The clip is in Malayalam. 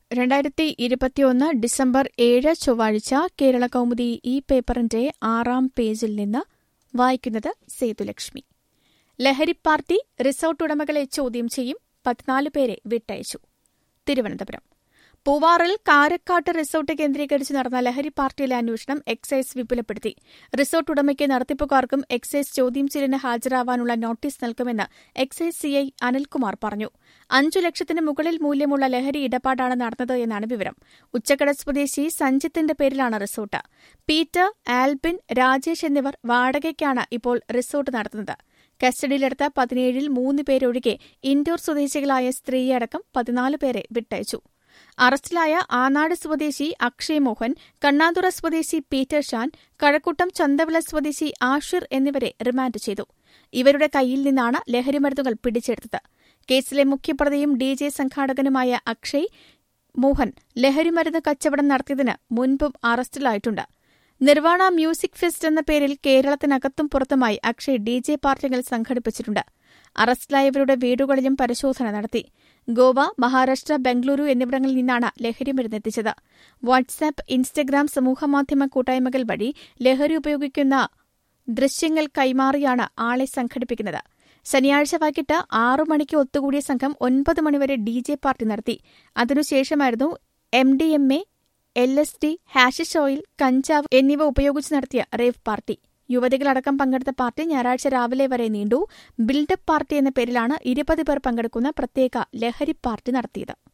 രണ്ടായിരത്തി ഇരുപത്തിയൊന്ന് ഡിസംബർ ഏഴ് ചൊവ്വാഴ്ച കേരള കൗമുദി ഈ പേപ്പറിന്റെ ആറാം പേജിൽ നിന്ന് വായിക്കുന്നത് സേതുലക്ഷ്മി ലഹരി പാർട്ടി റിസോർട്ട് ഉടമകളെ ചോദ്യം ചെയ്യും പതിനാല് പേരെ വിട്ടയച്ചു തിരുവനന്തപുരം പൂവാറിൽ കാരക്കാട്ട് റിസോർട്ട് കേന്ദ്രീകരിച്ച് നടന്ന ലഹരി പാർട്ടിയിലെ അന്വേഷണം എക്സൈസ് വിപുലപ്പെടുത്തി റിസോർട്ട് ഉടമയ്ക്ക് നടത്തിപ്പുകാർക്കും എക്സൈസ് ചോദ്യം ചെയ്യലിന് ഹാജരാവാനുള്ള നോട്ടീസ് നൽകുമെന്ന് എക്സൈസ് സിഐ അനിൽകുമാർ പറഞ്ഞു അഞ്ചു ലക്ഷത്തിന് മുകളിൽ മൂല്യമുള്ള ലഹരി ഇടപാടാണ് നടന്നത് എന്നാണ് വിവരം ഉച്ചക്കട സ്വദേശി സഞ്ജിത്തിന്റെ പേരിലാണ് റിസോർട്ട് പീറ്റർ ആൽബിൻ രാജേഷ് എന്നിവർ വാടകയ്ക്കാണ് ഇപ്പോൾ റിസോർട്ട് നടത്തുന്നത് കസ്റ്റഡിയിലെടുത്ത പതിനേഴിൽ മൂന്ന് പേരൊഴികെ ഇൻഡോർ സ്വദേശികളായ സ്ത്രീയടക്കം പതിനാല് പേരെ വിട്ടയച്ചു അറസ്റ്റിലായ ആനാട് സ്വദേശി അക്ഷയ് മോഹൻ കണ്ണാതുറ സ്വദേശി പീറ്റർ ഷാൻ കഴക്കൂട്ടം ചന്തവിള സ്വദേശി ആഷിർ എന്നിവരെ റിമാൻഡ് ചെയ്തു ഇവരുടെ കയ്യിൽ നിന്നാണ് ലഹരിമരുന്നുകൾ പിടിച്ചെടുത്തത് കേസിലെ മുഖ്യപ്രതിയും ഡി ജെ സംഘാടകനുമായ അക്ഷയ് മോഹൻ ലഹരിമരുന്ന് കച്ചവടം നടത്തിയതിന് മുൻപും അറസ്റ്റിലായിട്ടുണ്ട് നിർവാണ മ്യൂസിക് ഫെസ്റ്റ് എന്ന പേരിൽ കേരളത്തിനകത്തും പുറത്തുമായി അക്ഷയ് ഡി ജെ പാർട്ടികൾ സംഘടിപ്പിച്ചിട്ടുണ്ട് അറസ്റ്റിലായവരുടെ വീടുകളിലും പരിശോധന നടത്തി ഗോവ മഹാരാഷ്ട്ര ബംഗളൂരു എന്നിവിടങ്ങളിൽ നിന്നാണ് ലഹരി മരുന്നെത്തിച്ചത് വാട്സാപ്പ് ഇൻസ്റ്റഗ്രാം സമൂഹമാധ്യമ കൂട്ടായ്മകൾ വഴി ലഹരി ഉപയോഗിക്കുന്ന ദൃശ്യങ്ങൾ കൈമാറിയാണ് ആളെ സംഘടിപ്പിക്കുന്നത് ശനിയാഴ്ച വൈകിട്ട് ആറു മണിക്ക് ഒത്തുകൂടിയ സംഘം ഒൻപത് മണിവരെ ഡി ജെ പാർട്ടി നടത്തി അതിനുശേഷമായിരുന്നു M D M A L S D hashish oil കഞ്ചാവ് എന്നിവ ഉപയോഗിച്ച് നടത്തിയ റേവ് പാർട്ടി യുവതികളടക്കം പങ്കെടുത്ത പാർട്ടി ഞായറാഴ്ച രാവിലെ വരെ നീണ്ടു ബിൽഡപ്പ് പാർട്ടി എന്ന പേരിലാണ് ഇരുപത് പേർ പങ്കെടുക്കുന്ന പ്രത്യേക ലഹരി പാർട്ടി നടത്തിയത്